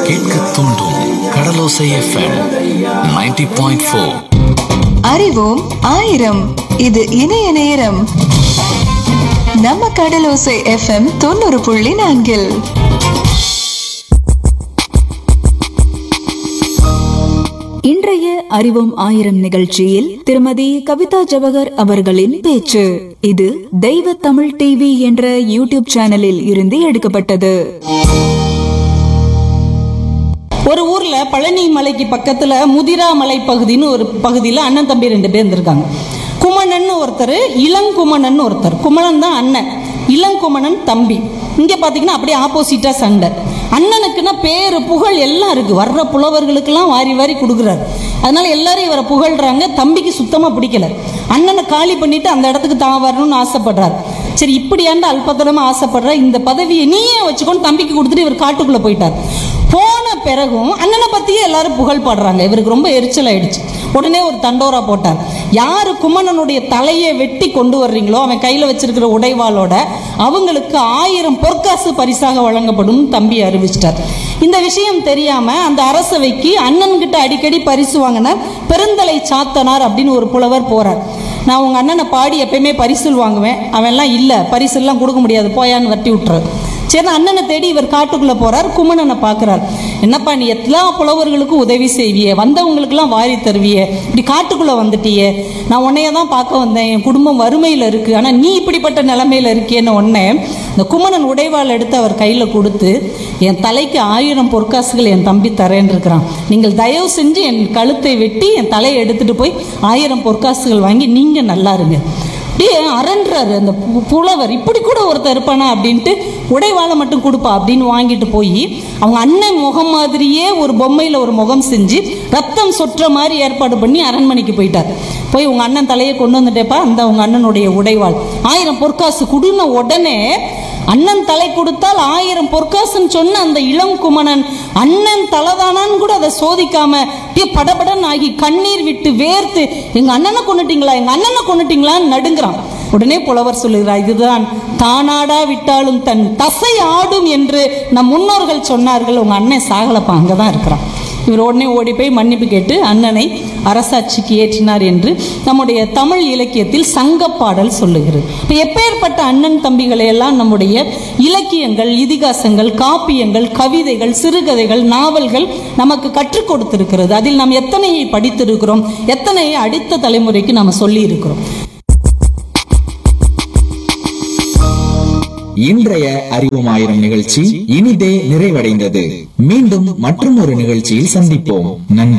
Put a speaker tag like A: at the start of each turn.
A: கேட்க தூண்டும் கடலோசை FM 90.4 point four
B: அறிவோம் ஆயிரம் இது இணைய நேரம் நம்ம கடலோசை எஃப்எம் தொண்ணூறு புள்ளி நான்கில்
C: இன்றைய அறிவோம் ஆயிரம் நிகழ்ச்சியில் திருமதி கவிதா ஜவஹர் அவர்களின் பேச்சு இது தெய்வ தமிழ் டிவி என்ற யூடியூப் சேனலில் இருந்து எடுக்கப்பட்டது
D: ஒரு ஊர்ல பழனி மலைக்கு பக்கத்துல முதிரா மலை பகுதின்னு ஒரு பகுதியில அண்ணன் தம்பி ரெண்டு பேர் இருந்திருக்காங்க குமணன் ஒருத்தர் இளங்குமணன் ஒருத்தர் குமணன் தான் அண்ணன் இளங்குமணன் தம்பி இங்க பாத்தீங்கன்னா அப்படியே ஆப்போசிட்டா சண்டை அண்ணனுக்குன்னா பேரு புகழ் எல்லாம் இருக்கு வர்ற புலவர்களுக்கெல்லாம் வாரி வாரி கொடுக்குறாரு அதனால எல்லாரும் இவரை புகழ்றாங்க தம்பிக்கு சுத்தமா பிடிக்கல அண்ணனை காலி பண்ணிட்டு அந்த இடத்துக்கு தான் வரணும்னு ஆசைப்படுறாரு சரி இப்படியாண்டு அல்பத்தனமா ஆசைப்படுற இந்த பதவியை நீயே வச்சுக்கொண்டு தம்பிக்கு கொடுத்துட்டு இவர் காட்டுக்குள்ள போயிட்டார் போன பிறகும் அண்ணனை பத்தியே எல்லாரும் புகழ் பாடுறாங்க இவருக்கு ரொம்ப எரிச்சல் ஆயிடுச்சு உடனே ஒரு தண்டோரா போட்டார் யாரு குமணனுடைய தலையை வெட்டி கொண்டு வர்றீங்களோ அவன் கையில வச்சிருக்கிற உடைவாளோட அவங்களுக்கு ஆயிரம் பொற்காசு பரிசாக வழங்கப்படும் தம்பி அறிவிச்சிட்டார் இந்த விஷயம் தெரியாம அந்த அரசவைக்கு அண்ணன்கிட்ட அடிக்கடி பரிசு வாங்கின பெருந்தலை சாத்தனார் அப்படின்னு ஒரு புலவர் போறார் நான் உங்க அண்ணனை பாடி எப்பயுமே பரிசில் வாங்குவேன் அவன்லாம் இல்ல பரிசுலாம் கொடுக்க முடியாது போயான்னு வட்டி விட்டுரு சரி அண்ணனை தேடி இவர் காட்டுக்குள்ள போறார் குமணனை பார்க்கறார் என்னப்பா நீ எல்லா புலவர்களுக்கும் உதவி செய்வியே வந்தவங்களுக்கெல்லாம் வாரி தருவியே இப்படி காட்டுக்குள்ள வந்துட்டியே நான் உன்னைய தான் பார்க்க வந்தேன் என் குடும்பம் வறுமையில இருக்கு ஆனா நீ இப்படிப்பட்ட நிலைமையில இருக்கேன்னு உடனே இந்த குமணன் உடைவாள் எடுத்து அவர் கையில கொடுத்து என் தலைக்கு ஆயிரம் பொற்காசுகள் என் தம்பி தரேன் இருக்கிறான் நீங்கள் தயவு செஞ்சு என் கழுத்தை வெட்டி என் தலையை எடுத்துட்டு போய் ஆயிரம் பொற்காசுகள் வாங்கி நீங்க நல்லா இருங்க அப்படியே அரன்றாரு அந்த பு- புலவர் இப்படி கூட ஒருத்தர் இருப்பானா அப்படின்ட்டு உடைவாளை மட்டும் கொடுப்பா அப்படின்னு வாங்கிட்டு போய் அவங்க அண்ணன் முகம் மாதிரியே ஒரு பொம்மையில ஒரு முகம் செஞ்சு ரத்தம் சொட்டுற மாதிரி ஏற்பாடு பண்ணி அரண்மனைக்கு போயிட்டார் போய் உங்க அண்ணன் தலையை கொண்டு வந்துட்டேப்பா அந்த உங்க அண்ணனுடைய உடைவாள் ஆயிரம் பொற்காசு குடுன உடனே அண்ணன் தலை கொடுத்தால் ஆயிரம் பொற்காசுன்னு சொன்ன அந்த இளம் குமணன் அண்ணன் தலைதானான்னு கூட அதை சோதிக்காம அப்படியே படபடன் ஆகி கண்ணீர் விட்டு வேர்த்து எங்க அண்ணனை கொண்டுட்டீங்களா எங்க அண்ணனை கொண்டுட்டீங்களான்னு நடுங்குறான் உடனே புலவர் சொல்லுகிறார் இதுதான் தானாடா விட்டாலும் தன் தசை ஆடும் என்று நம் முன்னோர்கள் சொன்னார்கள் உங்க அண்ணன் சாகலப்பா அங்கதான் இருக்கிறான் இவர் உடனே ஓடி போய் மன்னிப்பு கேட்டு அண்ணனை அரசாட்சிக்கு ஏற்றினார் என்று நம்முடைய தமிழ் இலக்கியத்தில் சங்கப்பாடல் சொல்லுகிறது இப்ப எப்பேற்பட்ட அண்ணன் தம்பிகளை எல்லாம் நம்முடைய இலக்கியங்கள் இதிகாசங்கள் காப்பியங்கள் கவிதைகள் சிறுகதைகள் நாவல்கள் நமக்கு கற்றுக் கொடுத்திருக்கிறது அதில் நாம் எத்தனையை படித்திருக்கிறோம் எத்தனையை அடுத்த தலைமுறைக்கு நாம் சொல்லி இருக்கிறோம்
E: இன்றைய அறிவோம் ஆயிரம் நிகழ்ச்சி இனிதே நிறைவடைந்தது மீண்டும் மற்றும் ஒரு நிகழ்ச்சியில் சந்திப்போம் நன்றி